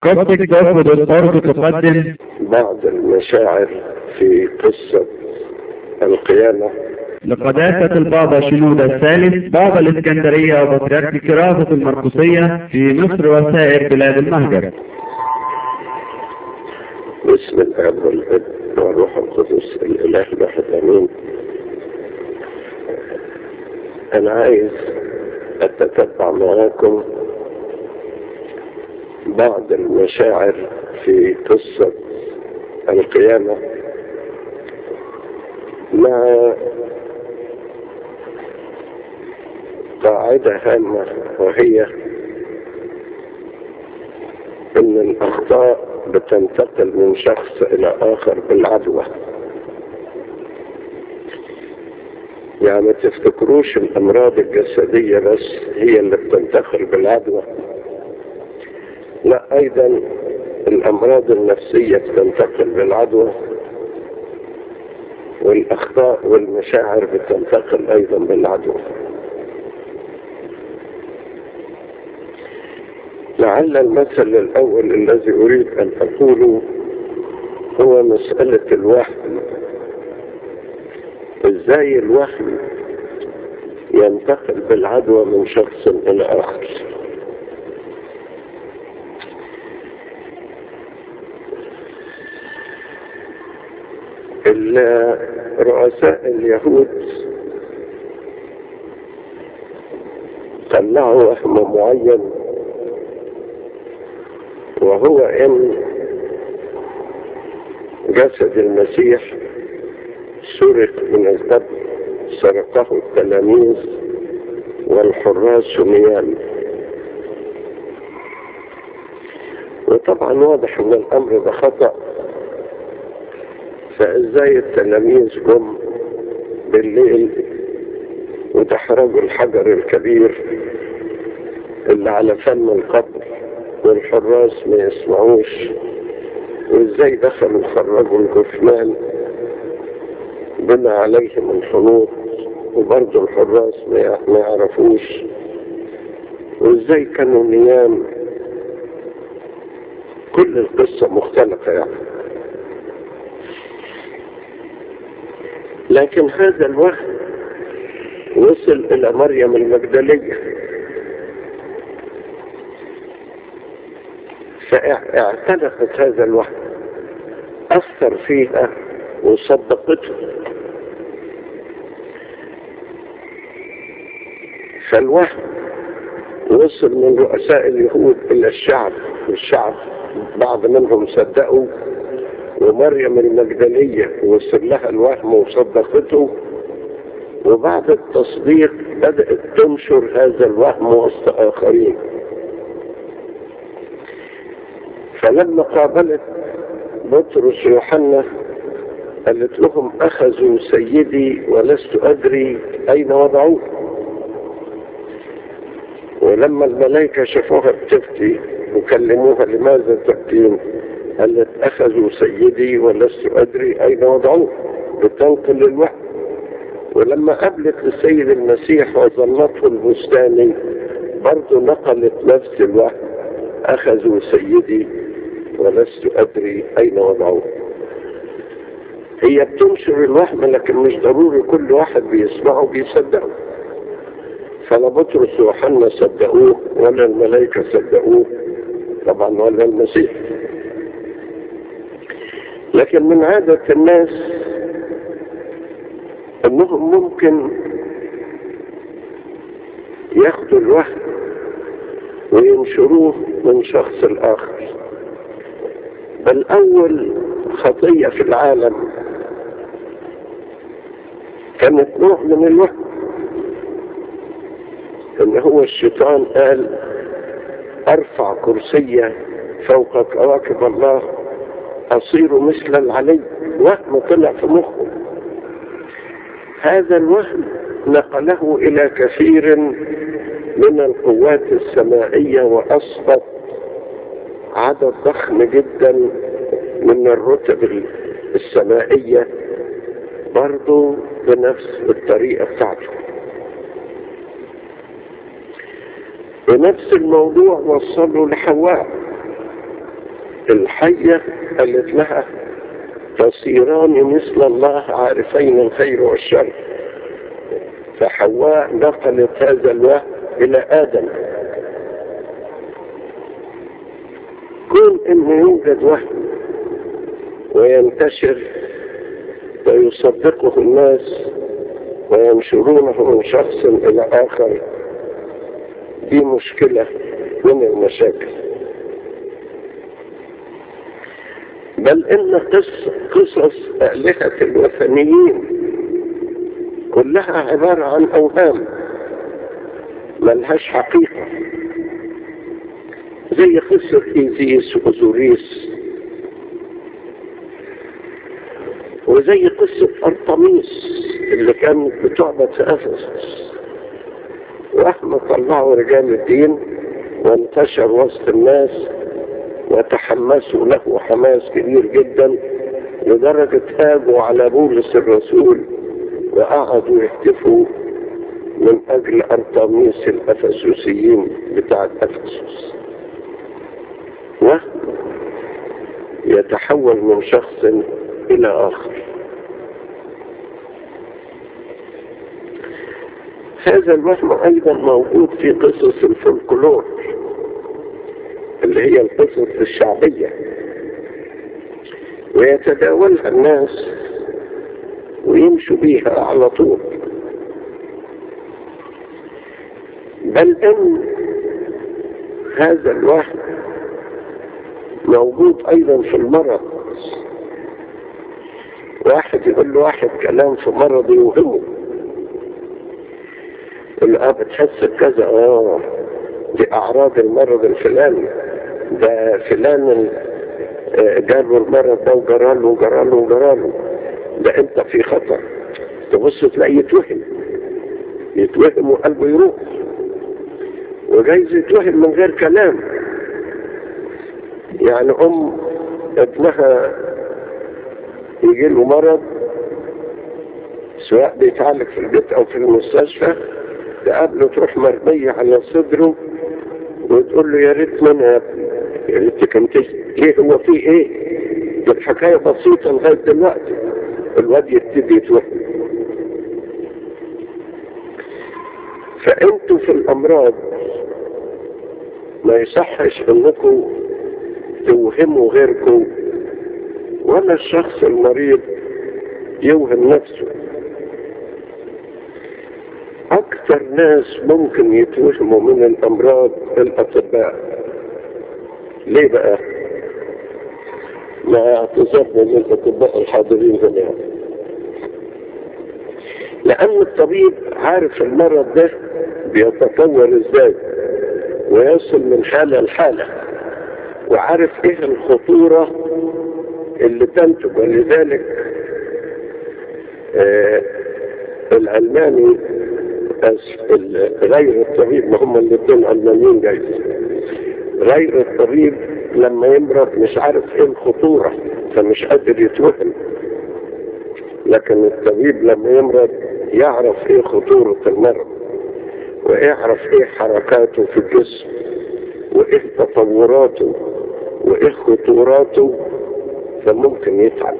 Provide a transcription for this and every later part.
قصدك تاخد الأرض تقدم بعض المشاعر في قصة القيامة لقداسة البابا شنودة الثالث بابا الإسكندرية وبطريرك كرافة المرقسية في مصر وسائر بلاد المهجر باسم الآب والابن والروح القدس الإله الواحد آمين أنا عايز أتتبع معاكم بعض المشاعر في قصة القيامة مع قاعدة هامة وهي ان الاخطاء بتنتقل من شخص الى اخر بالعدوى يعني ما تفتكروش الامراض الجسدية بس هي اللي بتنتقل بالعدوى لا ايضا الامراض النفسية بتنتقل بالعدوى والاخطاء والمشاعر بتنتقل ايضا بالعدوى لعل المثل الأول الذي أريد أن أقوله هو مسألة الوهم إزاي الوهم ينتقل بالعدوى من شخص إلى آخر رؤساء اليهود طلعوا وهم معين وهو ان جسد المسيح سرق من القبر سرقه التلاميذ والحراس نيام وطبعا واضح ان الامر ده خطأ فازاي التلاميذ جم بالليل وتحرجوا الحجر الكبير اللي على فم القبر والحراس ما يسمعوش وازاي دخلوا خرجوا الجثمان بنى عليهم الحنوط وبرضه الحراس ما يعرفوش وازاي كانوا نيام كل القصة مختلفة يعني لكن هذا الوهم وصل إلى مريم المجدلية فاعتنقت هذا الوهم أثر فيها وصدقته فالوهم وصل من رؤساء اليهود إلى الشعب والشعب بعض منهم صدقوا ومريم المجدلية وصل لها الوهم وصدقته وبعد التصديق بدأت تنشر هذا الوهم وسط آخرين فلما قابلت بطرس يوحنا قالت لهم أخذوا سيدي ولست أدري أين وضعوه ولما الملائكة شافوها بتبكي وكلموها لماذا تبكين قالت أخذوا سيدي ولست أدري أين وضعوه بتنقل الوحي ولما قابلت السيد المسيح وظلته البستاني برضه نقلت نفس الوحي أخذوا سيدي ولست أدري أين وضعوه هي بتنشر الوهم لكن مش ضروري كل واحد بيسمعه بيصدقه فلا بطرس وحنا صدقوه ولا الملائكة صدقوه طبعا ولا المسيح لكن من عادة الناس انهم ممكن ياخدوا الوهم وينشروه من شخص الآخر بل أول خطية في العالم كانت نوع من الوهم ان هو الشيطان قال ارفع كرسية فوق كواكب الله اصير مثل العلي وهم طلع في مخه هذا الوهم نقله الى كثير من القوات السمائية واصبت عدد ضخم جدا من الرتب السمائية برضو بنفس الطريقة بتاعته ونفس الموضوع وصله لحواء الحية قالت لها تصيران مثل الله عارفين الخير والشر فحواء نقلت هذا الوهم إلى آدم كون انه يوجد وهم وينتشر ويصدقه الناس وينشرونه من شخص الى اخر دي مشكلة من المشاكل بل ان قصص, قصص آلهة الوثنيين كلها عبارة عن اوهام ملهاش حقيقة زي قصة إيزيس وأوزوريس وزي قصة أرطميس اللي كانت بتعبد في أفسس وأحمد طلعوا رجال الدين وانتشر وسط الناس وتحمسوا له حماس كبير جدا لدرجة هاجوا على بولس الرسول وقعدوا يهتفوا من أجل أرطميس الأفسوسيين بتاع أفسس يتحول من شخص إلى آخر هذا الوهم أيضا موجود في قصص الفولكلور اللي هي القصص الشعبية ويتداولها الناس ويمشوا بيها على طول بل ان هذا الوهم موجود ايضا في المرض واحد يقول له واحد كلام في مرض يوهمه يقول له اه بتحس بكذا اه دي اعراض المرض الفلاني ده فلان جاله المرض ده وجراله وجراله وجراله ده انت في خطر تبص تلاقيه يتوهم يتوهم وقلبه يروح وجايز يتوهم من غير كلام يعني ام ابنها يجي له مرض سواء بيتعالج في البيت او في المستشفى تقابله تروح مرمية على صدره وتقول له يا ريت من يا ابني يا ريتك انت ليه هو في ايه دي الحكاية بسيطة لغاية دلوقتي الواد يبتدي يتوهم فانتوا في الامراض ما يصحش انكم توهموا غيركم ولا الشخص المريض يوهم نفسه اكثر ناس ممكن يتوهموا من الامراض الاطباء ليه بقى مع اعتذارنا للاطباء الحاضرين هنا لان الطبيب عارف المرض ده بيتطور ازاي ويصل من حالة لحالة وعارف ايه الخطورة اللي تنتج ولذلك آه العلماني غير الطبيب ما هم الاثنين علمانيين جايز غير الطبيب لما يمرض مش عارف ايه الخطورة فمش قادر يتوهم لكن الطبيب لما يمرض يعرف ايه خطورة المرض ويعرف ايه حركاته في الجسم وايه تطوراته وايه خطوراته فممكن يتعب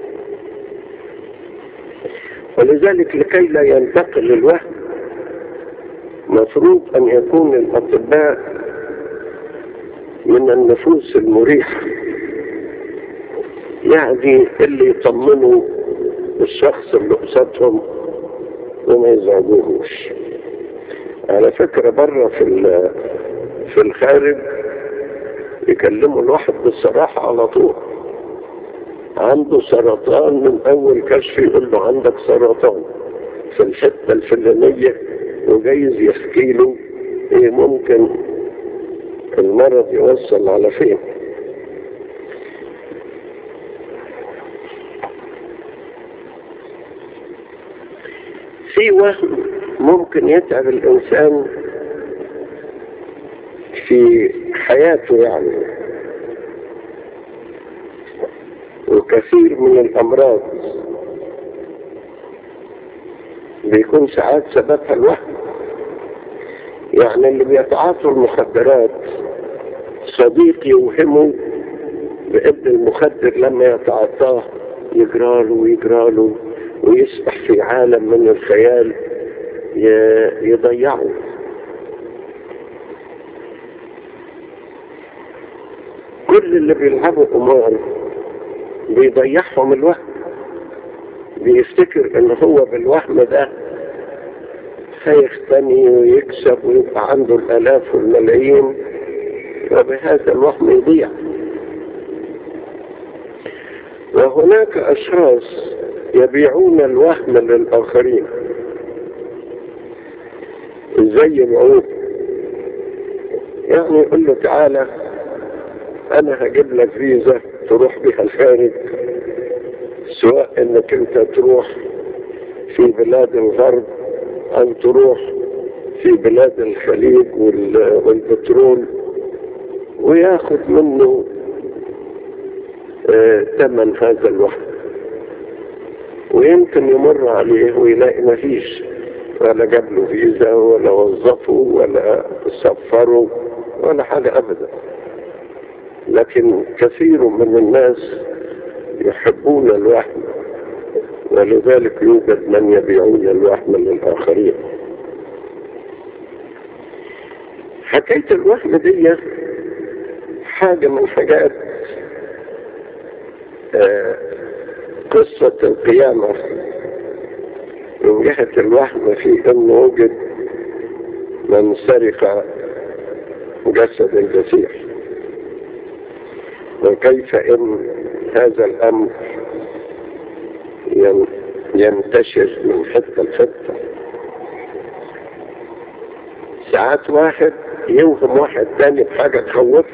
ولذلك لكي لا ينتقل الوهم مفروض ان يكون الاطباء من النفوس المريحة يعني اللي يطمنوا الشخص اللي قصادهم وما يزعجوهوش على فكرة بره في في الخارج يكلموا الواحد بالصراحة على طول عنده سرطان من أول كشف يقول له عندك سرطان في الحتة الفلانية وجايز يحكي له إيه ممكن المرض يوصل على فين في وهم ممكن يتعب الإنسان في حياته يعني وكثير من الأمراض بيكون ساعات سببها الوهم يعني اللي بيتعاطوا المخدرات صديق يوهمه بابن المخدر لما يتعاطاه يجراله ويجراله ويسبح في عالم من الخيال يضيعه كل اللي بيلعبوا قمار بيضيعهم الوقت بيفتكر ان هو بالوهم ده هيغتني ويكسب ويبقى عنده الالاف والملايين وبهذا الوهم يضيع وهناك اشخاص يبيعون الوهم للاخرين زي العود يعني يقول له تعالى انا هجيب لك فيزا تروح بها الخارج سواء انك انت تروح في بلاد الغرب او تروح في بلاد الخليج والبترول وياخد منه ثمن آه هذا الوحد ويمكن يمر عليه ويلاقي ما فيش ولا جاب له فيزا ولا وظفه ولا سفره ولا حاجة ابدا لكن كثير من الناس يحبون الوهم ولذلك يوجد من يبيعون الوهم للآخرين حكاية الوهم دي حاجة من حاجات آه قصة القيامة من جهة الوهم في أنه وجد من سرق جسد المسيح وكيف ان هذا الامر ينتشر من حته لحته ساعات واحد يوهم واحد تاني بحاجه تخوفه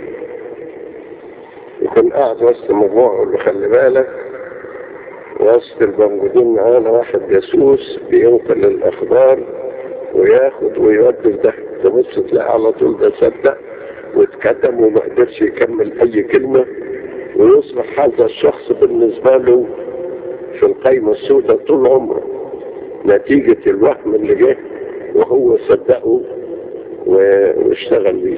يكون قاعد وسط مجموعه يقول له خلي بالك وسط الموجودين معانا واحد جاسوس بينقل الاخبار وياخد ويودي ده تبص تلاقي على طول ده صدق واتكتم وما قدرش يكمل اي كلمة ويصبح هذا الشخص بالنسبة له في القايمة السوداء طول عمره نتيجة الوهم اللي جه وهو صدقه واشتغل بيه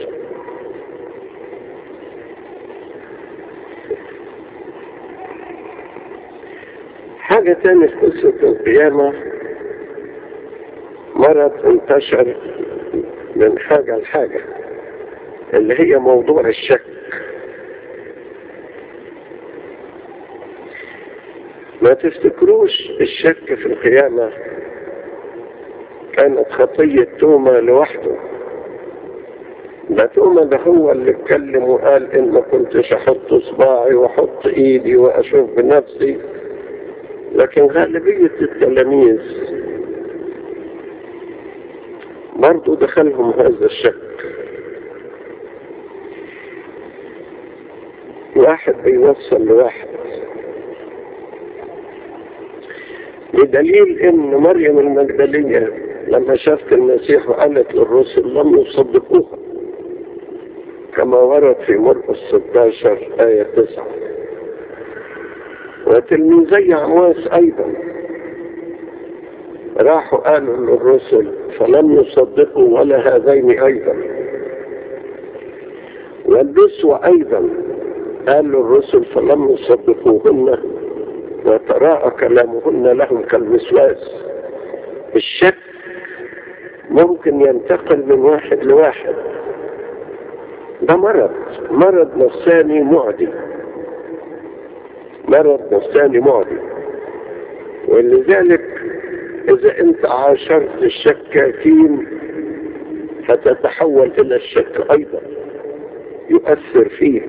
حاجة تانية في قصة القيامة مرض انتشر من حاجة لحاجة اللي هي موضوع الشك ما تفتكروش الشك في القيامة كانت خطية توما لوحده ده توما ده هو اللي اتكلم وقال ان ما كنتش احط صباعي واحط ايدي واشوف بنفسي لكن غالبية التلاميذ برضو دخلهم هذا الشك واحد بيوصل لواحد بدليل ان مريم المجدلية لما شافت المسيح وقالت للرسل لم يصدقوها كما ورد في مرقس 16 آية 9 وتلميذي عمواس أيضا راحوا قالوا للرسل فلم يصدقوا ولا هذين أيضا والنسوة أيضا قالوا الرسل فلم يصدقوهن وتراءى كلامهن لهم كالوسواس الشك ممكن ينتقل من واحد لواحد ده مرض مرض نفساني معدي مرض نفساني معدي ولذلك إذا أنت عاشرت الشكاكين فتتحول إلى الشك أيضا يؤثر فيك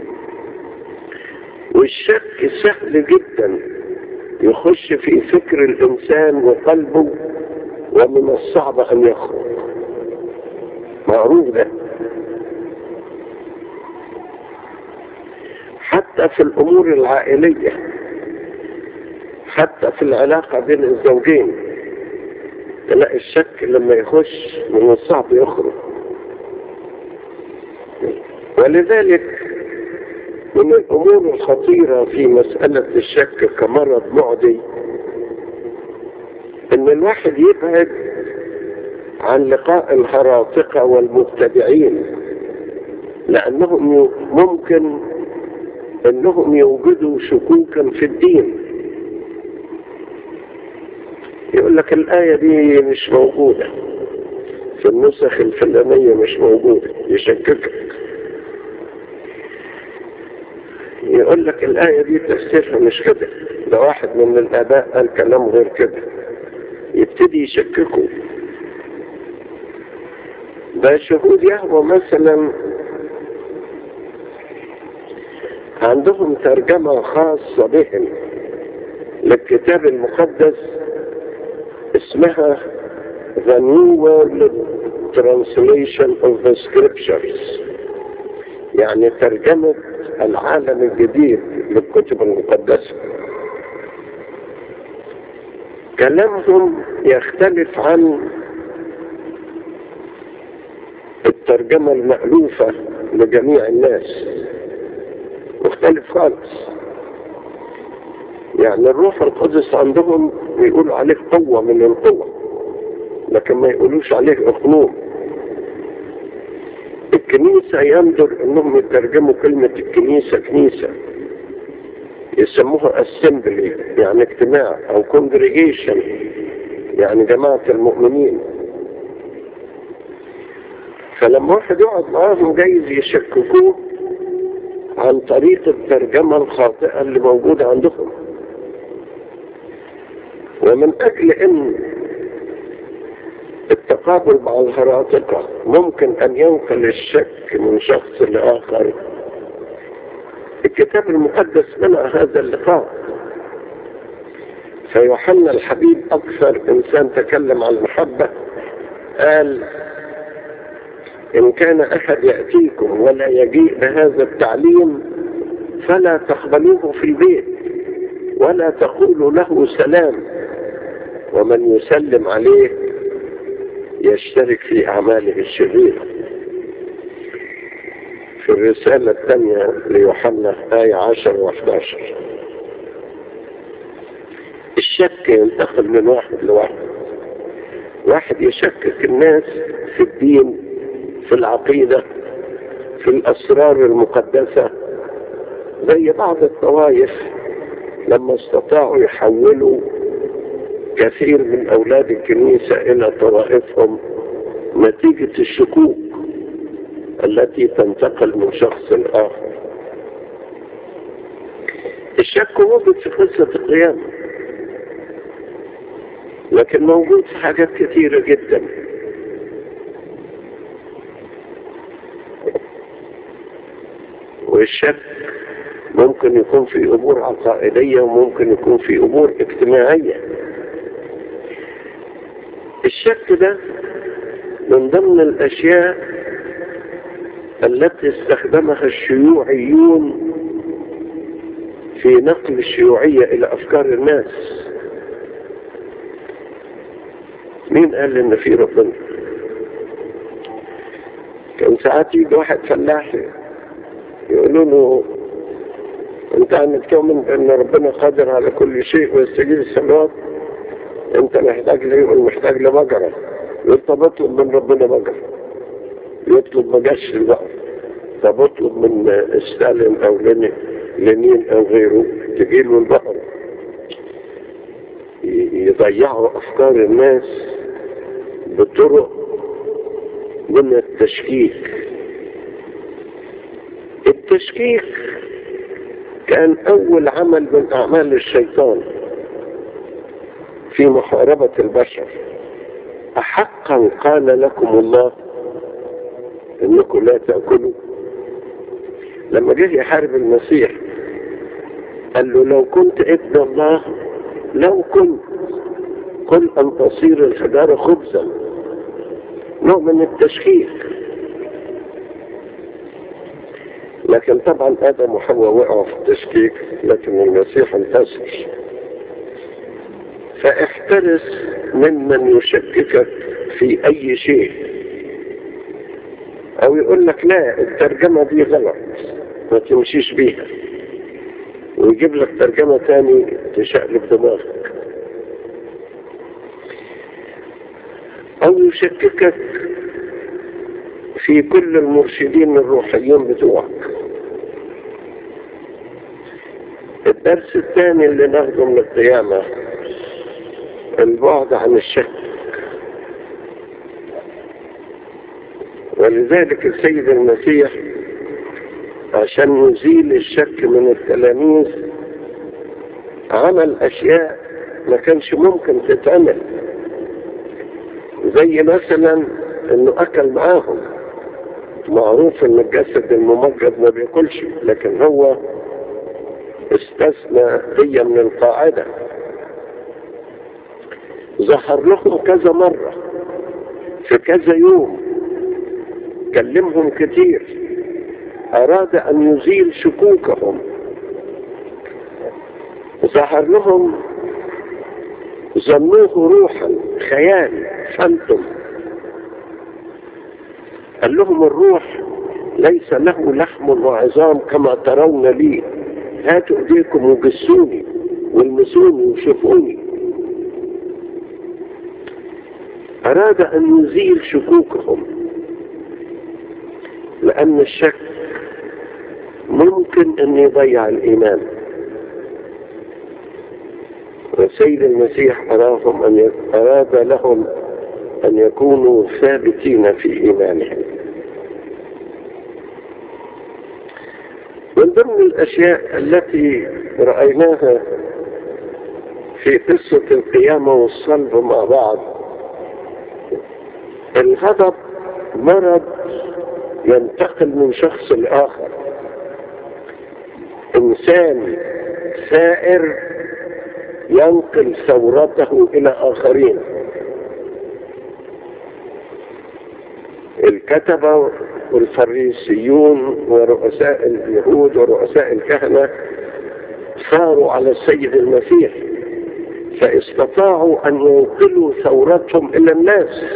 والشك سهل جدا يخش في فكر الإنسان وقلبه ومن الصعب أن يخرج معروف ده حتى في الأمور العائلية حتى في العلاقة بين الزوجين تلاقي الشك لما يخش من الصعب يخرج ولذلك من الأمور الخطيرة في مسألة الشك كمرض معدي إن الواحد يبعد عن لقاء الهراطقة والمبتدعين لأنهم ممكن انهم يوجدوا شكوكا في الدين يقول لك الآية دي مش موجودة في النسخ الفلانية مش موجودة يشككك يقول لك الآية دي تفسيرها مش كده ده واحد من الآباء قال كلام غير كده يبتدي يشككوا ده شهود يهوى مثلا عندهم ترجمة خاصة بهم للكتاب المقدس اسمها The New World Translation of the Scriptures يعني ترجمة العالم الجديد للكتب المقدسة كلامهم يختلف عن الترجمة المألوفة لجميع الناس مختلف خالص يعني الروح القدس عندهم يقولوا عليه قوة من القوة لكن ما يقولوش عليه اقنوم الكنيسة يندر انهم يترجموا كلمة الكنيسة كنيسة يسموها assembly يعني اجتماع او congregation يعني جماعة المؤمنين فلما واحد يقعد معاهم جايز يشككوه عن طريق الترجمة الخاطئة اللي موجودة عندهم ومن أجل أن التقابل مع الهراطقة ممكن أن ينقل الشك من شخص لآخر الكتاب المقدس منع هذا اللقاء فيوحنا الحبيب أكثر إنسان تكلم عن المحبة قال إن كان أحد يأتيكم ولا يجيء بهذا التعليم فلا تقبلوه في البيت ولا تقولوا له سلام ومن يسلم عليه يشترك في أعماله الشريرة في الرسالة الثانية ليوحنا آية 10 و11 الشك ينتقل من واحد لواحد واحد يشكك الناس في الدين في العقيدة في الأسرار المقدسة زي بعض الطوائف لما استطاعوا يحولوا كثير من أولاد الكنيسة إلى طوائفهم نتيجة الشكوك التي تنتقل من شخص لآخر الشك موجود في قصة القيامة لكن موجود في حاجات كثيرة جدا والشك ممكن يكون في أمور عقائدية وممكن يكون في أمور اجتماعية الشك ده من ضمن الأشياء التي استخدمها الشيوعيون في نقل الشيوعية إلى أفكار الناس مين قال إن في ربنا كان ساعات يجي واحد فلاح يقولوا له انت عم تؤمن ان ربنا قادر على كل شيء ويستجيب السماوات انت محتاج ليه يقول محتاج لبقرة يقول طب اطلب من ربنا بقرة يطلب مجش البقر طب اطلب من ستالين او لينين او غيره تجيله البقرة يضيعوا افكار الناس بطرق من التشكيك التشكيك كان أول عمل من أعمال الشيطان في محاربة البشر أحقا قال لكم الله إنكم لا تأكلوا لما جه يحارب المسيح قال له لو كنت ابن الله لو كنت قل أن تصير الحجارة خبزا نوع من التشكيك لكن طبعا آدم وحواء وقعوا في التشكيك لكن المسيح انتصر فاحترس ممن يشككك في أي شيء أو يقول لك لا الترجمة دي غلط ما تمشيش بيها ويجيب لك ترجمة تاني تشقلب دماغك أو يشككك في كل المرشدين الروحيين بتوعك الدرس الثاني اللي ناخده من القيامة البعد عن الشك ولذلك السيد المسيح عشان يزيل الشك من التلاميذ عمل أشياء ما كانش ممكن تتعمل زي مثلا انه اكل معاهم معروف ان الجسد الممجد ما بياكلش لكن هو استثنى هي من القاعدة ظهر لهم كذا مرة في كذا يوم كلمهم كتير أراد أن يزيل شكوكهم ظهر لهم ظنوه روحا خيال فانتم قال لهم الروح ليس له لحم وعظام كما ترون لي هاتوا ايديكم وجسوني والمسوني وشوفوني اراد ان يزيل شكوكهم لان الشك ممكن ان يضيع الايمان والسيد المسيح أراهم أن ي... أراد لهم أن يكونوا ثابتين في إيمانهم من ضمن الأشياء التي رأيناها في قصة القيامة والصلب مع بعض الغضب مرض ينتقل من شخص لآخر إنسان سائر ينقل ثورته إلى آخرين الكتبة والفريسيون ورؤساء اليهود ورؤساء الكهنة صاروا على السيد المسيح فاستطاعوا أن ينقلوا ثورتهم إلى الناس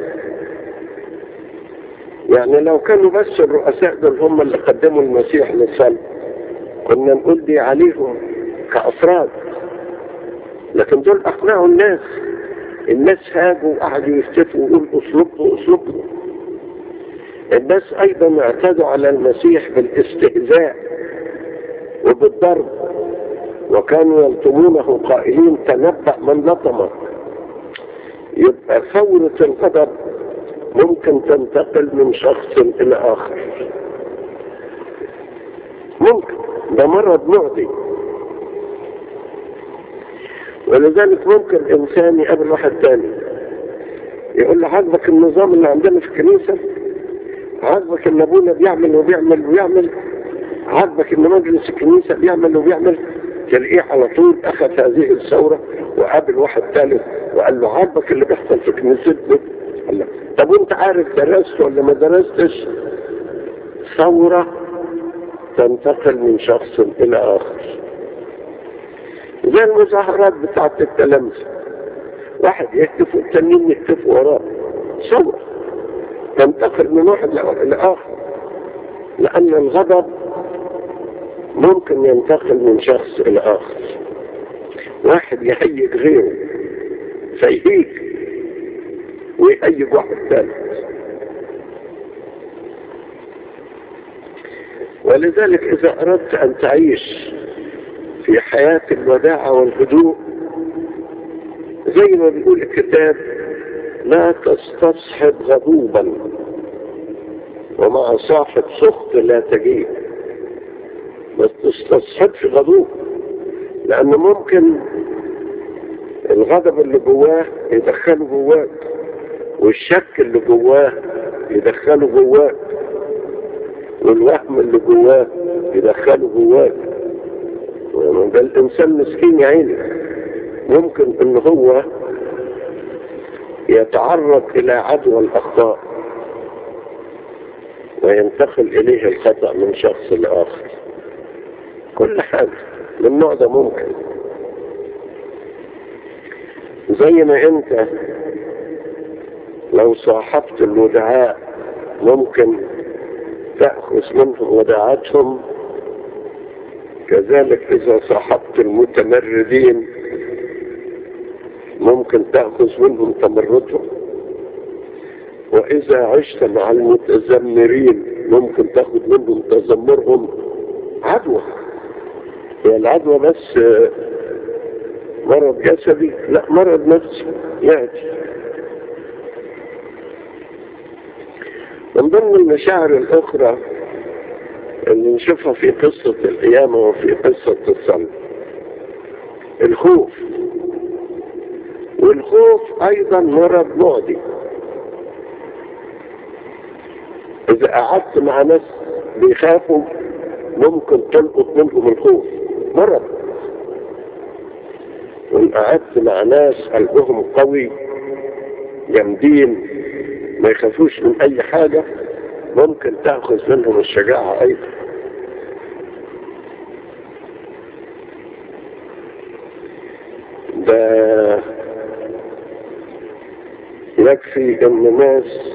يعني لو كانوا بس الرؤساء دول هم اللي قدموا المسيح للصلب كنا نقول دي عليهم كأفراد لكن دول أقنعوا الناس الناس هاجوا وقعدوا يفتفوا ويقولوا اصلبوا اصلبوا الناس أيضا اعتادوا على المسيح بالاستهزاء وبالضرب وكانوا يلطمونه قائلين تنبأ من لطمك يبقى ثورة الغضب ممكن تنتقل من شخص إلى آخر ممكن ده مرض معدي ولذلك ممكن إنسان يقابل واحد تاني يقول له عاجبك النظام اللي عندنا في الكنيسة عاجبك ان ابونا بيعمل وبيعمل ويعمل عاجبك ان مجلس الكنيسة بيعمل وبيعمل تلاقيه على طول اخذ هذه الثورة وقابل واحد ثالث وقال له عاجبك اللي بيحصل في كنيستنا قال له طب وانت عارف درست ولا ما درستش ثورة تنتقل من شخص الى اخر زي المظاهرات بتاعت التلامذة واحد يهتف والتانيين يهتفوا وراه ثورة تنتقل من واحد لآخر لأن الغضب ممكن ينتقل من شخص إلى آخر واحد يهيج غيره فيهيج ويهيج واحد ثالث ولذلك إذا أردت أن تعيش في حياة الوداعة والهدوء زي ما بيقول الكتاب لا تستصحب غضوبا ومع صاحب سخط لا تجيب ما تستصحبش غضوب لأن ممكن الغضب اللي جواه يدخله جواك والشك اللي جواه يدخله جواك والوهم اللي جواه يدخله جواك ده الإنسان مسكين يا عيني ممكن ان هو يتعرض الى عدوى الاخطاء وينتقل اليه الخطأ من شخص لاخر كل حاجة من النوع ده ممكن زي ما انت لو صاحبت الودعاء ممكن تأخذ منهم وداعاتهم كذلك إذا صاحبت المتمردين ممكن تأخذ منهم تمردهم وإذا عشت مع المتذمرين ممكن تأخذ منهم تذمرهم عدوى هي العدوى بس مرض جسدي لا مرض نفسي يأتي من ضمن المشاعر الأخرى اللي نشوفها في قصة القيامة وفي قصة الصلب الخوف والخوف أيضا مرض معدي إذا قعدت مع ناس بيخافوا ممكن تلقط منهم الخوف مرض وإن قعدت مع ناس قلبهم قوي جامدين ما يخافوش من أي حاجة ممكن تأخذ منهم الشجاعة أيضا ده يكفي ان ناس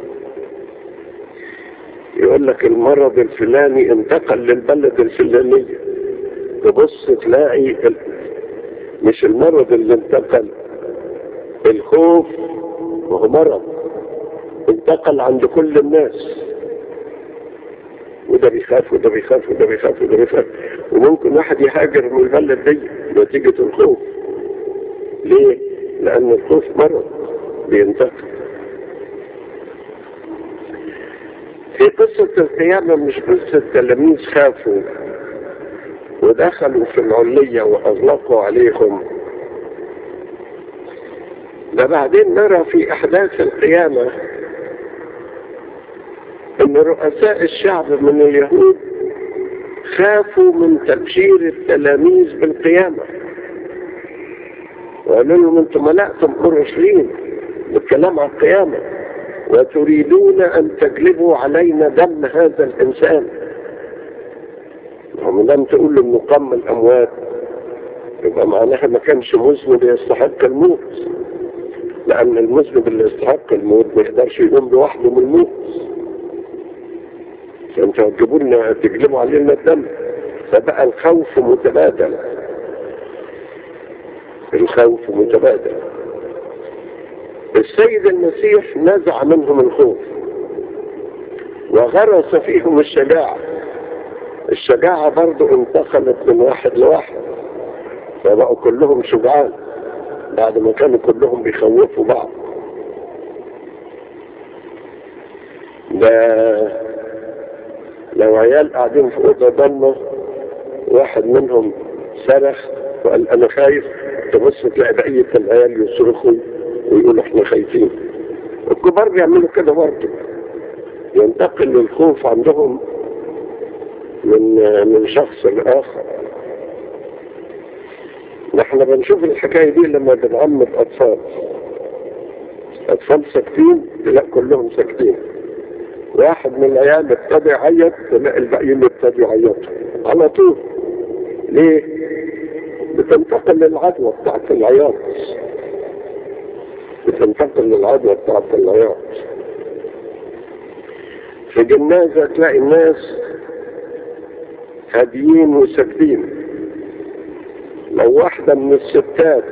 يقول لك المرض الفلاني انتقل للبلد الفلانية تبص تلاقي ال... مش المرض اللي انتقل الخوف وهو مرض انتقل عند كل الناس وده بيخاف وده بيخاف وده بيخاف وده بيخاف وممكن واحد يهاجر من البلد دي نتيجة الخوف ليه؟ لأن الخوف مرض بينتقل في قصة القيامة مش قصة تلاميذ خافوا ودخلوا في العلية وأغلقوا عليهم ده بعدين نرى في أحداث القيامة أن رؤساء الشعب من اليهود خافوا من تبشير التلاميذ بالقيامة وقالوا لهم انتم ملأتم اورشليم بالكلام عن القيامة وتريدون ان تجلبوا علينا دم هذا الانسان هم لم تقول انه قم الاموات يبقى معناها ما كانش مذنب يستحق الموت لان المذنب اللي يستحق الموت ما يقدرش يقوم لوحده من الموت فانتوا هتجيبوا لنا تجلبوا علينا الدم فبقى الخوف متبادل الخوف متبادل السيد المسيح نزع منهم الخوف وغرس فيهم الشجاعة الشجاعة برضو انتقلت من واحد لواحد فبقوا كلهم شجعان بعد ما كانوا كلهم بيخوفوا بعض ده لو عيال قاعدين في أوضة ضلمة واحد منهم صرخ وقال أنا خايف تبص تلاقي بقية العيال يصرخوا ويقولوا احنا خايفين الكبار بيعملوا كده برضه ينتقل الخوف عندهم من من شخص لآخر نحن بنشوف الحكاية دي لما بنعمد أطفال أطفال ساكتين تلاقي كلهم ساكتين واحد من العيال ابتدى يعيط تلاقي الباقيين ابتدوا يعيطوا على طول ليه؟ بتنتقل للعدوى بتاعت العياط بتنتقل للعدوى بتاعت العياط في جنازة تلاقي الناس هاديين وساكتين لو واحدة من الستات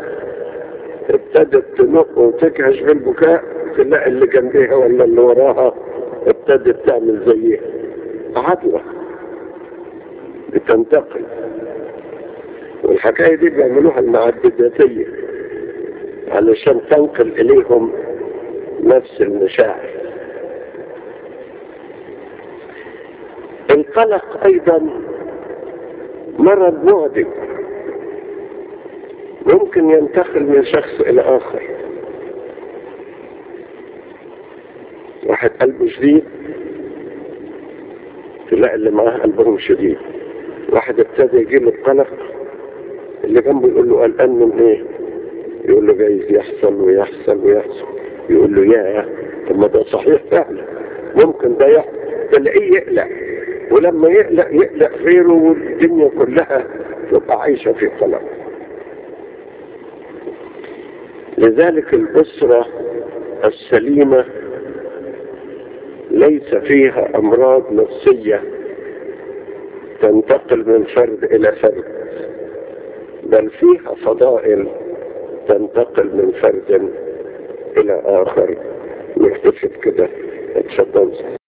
ابتدت تنق وتكهش بالبكاء تلاقي اللي جنبيها ولا اللي وراها ابتدت تعمل زيها عدوى بتنتقل والحكاية دي بيعملوها المعدداتية علشان تنقل إليهم نفس المشاعر القلق أيضا مرض معدي ممكن ينتقل من شخص إلى آخر واحد قلبه شديد تلاقي اللي معاه قلبهم شديد واحد ابتدى يجيله القلق اللي جنبه يقول له قلقان من ايه يقول له جايز يحصل ويحصل ويحصل يقول له يا طب ما ده صحيح فعلا ممكن ده يحصل تلاقيه يقلق ولما يقلق يقلق غيره والدنيا كلها تبقى عايشة في قلق لذلك الأسرة السليمة ليس فيها أمراض نفسية تنتقل من فرد إلى فرد بل فيها فضائل تنتقل من فرد إلى آخر نكتفي كده اتفضل